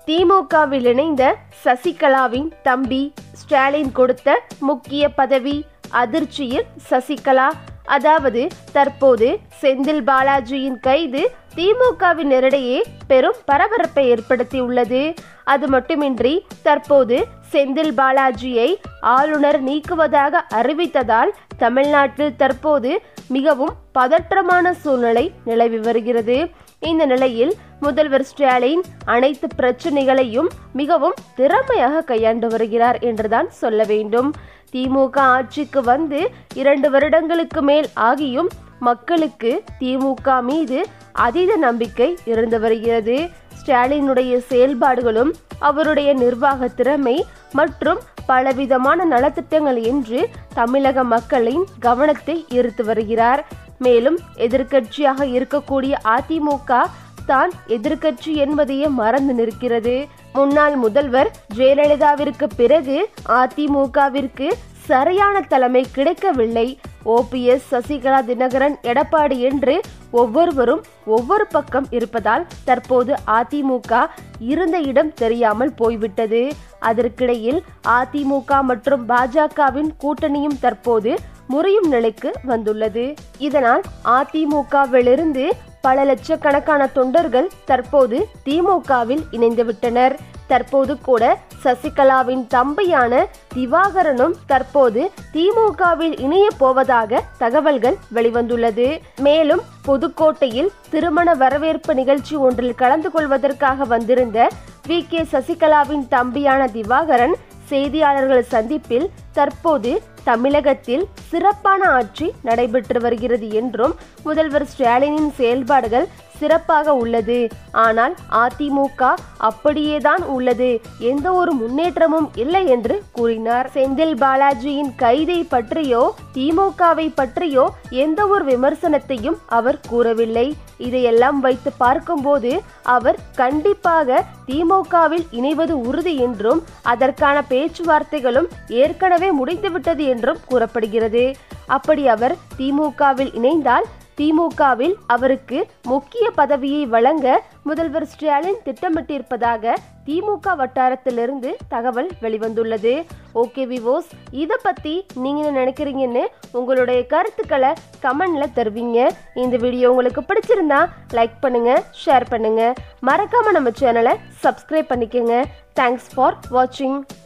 திமுகவில் இணைந்த சசிகலாவின் தம்பி ஸ்டாலின் கொடுத்த முக்கிய பதவி அதிர்ச்சியில் சசிகலா அதாவது தற்போது செந்தில் பாலாஜியின் கைது திமுகவினரிடையே பெரும் பரபரப்பை ஏற்படுத்தியுள்ளது அது மட்டுமின்றி தற்போது செந்தில் பாலாஜியை ஆளுநர் நீக்குவதாக அறிவித்ததால் தமிழ்நாட்டில் தற்போது மிகவும் பதற்றமான சூழ்நிலை நிலவி வருகிறது இந்த நிலையில் முதல்வர் ஸ்டாலின் அனைத்து பிரச்சனைகளையும் மிகவும் திறமையாக கையாண்டு வருகிறார் என்றுதான் சொல்ல வேண்டும் திமுக ஆட்சிக்கு வந்து இரண்டு வருடங்களுக்கு மேல் ஆகியும் மக்களுக்கு திமுக மீது அதீத நம்பிக்கை இருந்து வருகிறது ஸ்டாலினுடைய செயல்பாடுகளும் அவருடைய நிர்வாக திறமை மற்றும் பலவிதமான நலத்திட்டங்கள் என்று தமிழக மக்களின் கவனத்தை ஈர்த்து வருகிறார் மேலும் எதிர்க்கட்சியாக இருக்கக்கூடிய அதிமுக தான் எதிர்க்கட்சி என்பதையே மறந்து நிற்கிறது முன்னாள் முதல்வர் ஜெயலலிதாவிற்கு பிறகு அதிமுகவிற்கு சரியான தலைமை கிடைக்கவில்லை ஓபிஎஸ் சசிகலா தினகரன் எடப்பாடி என்று ஒவ்வொருவரும் ஒவ்வொரு பக்கம் இருப்பதால் தற்போது அதிமுக இருந்த இடம் தெரியாமல் போய்விட்டது அதற்கிடையில் அதிமுக மற்றும் பாஜகவின் கூட்டணியும் தற்போது முறியும் நிலைக்கு வந்துள்ளது இதனால் அதிமுகவிலிருந்து பல லட்சக்கணக்கான தொண்டர்கள் தற்போது திமுகவில் இணைந்துவிட்டனர் தற்போது கூட சசிகலாவின் தம்பியான திவாகரனும் தற்போது திமுகவில் இணைய போவதாக தகவல்கள் வெளிவந்துள்ளது மேலும் புதுக்கோட்டையில் திருமண வரவேற்பு நிகழ்ச்சி ஒன்றில் கலந்து கொள்வதற்காக வந்திருந்த வி கே சசிகலாவின் தம்பியான திவாகரன் செய்தியாளர்கள் சந்திப்பில் தற்போது தமிழகத்தில் சிறப்பான ஆட்சி நடைபெற்று வருகிறது என்றும் முதல்வர் ஸ்டாலினின் செயல்பாடுகள் சிறப்பாக உள்ளது ஆனால் அதிமுக அப்படியேதான் உள்ளது எந்த ஒரு முன்னேற்றமும் இல்லை என்று கூறினார் செந்தில் பாலாஜியின் கைதை பற்றியோ திமுகவை பற்றியோ எந்த ஒரு விமர்சனத்தையும் அவர் கூறவில்லை இதையெல்லாம் வைத்து பார்க்கும்போது அவர் கண்டிப்பாக திமுகவில் இணைவது உறுதி என்றும் அதற்கான பேச்சுவார்த்தைகளும் ஏற்கனவே முடிந்துவிட்டது என்றும் கூறப்படுகிறது அப்படி அவர் திமுகவில் இணைந்தால் திமுகவில் அவருக்கு முக்கிய பதவியை வழங்க முதல்வர் ஸ்டாலின் திட்டமிட்டிருப்பதாக திமுக வட்டாரத்திலிருந்து தகவல் வெளிவந்துள்ளது ஓகே விவோஸ் இதை பற்றி நீங்கள் என்ன நினைக்கிறீங்கன்னு உங்களுடைய கருத்துக்களை கமெண்ட்ல தருவீங்க இந்த வீடியோ உங்களுக்கு பிடிச்சிருந்தா லைக் பண்ணுங்க ஷேர் பண்ணுங்க மறக்காம நம்ம சேனலை சப்ஸ்கிரைப் பண்ணிக்கோங்க தேங்க்ஸ் ஃபார் வாட்சிங்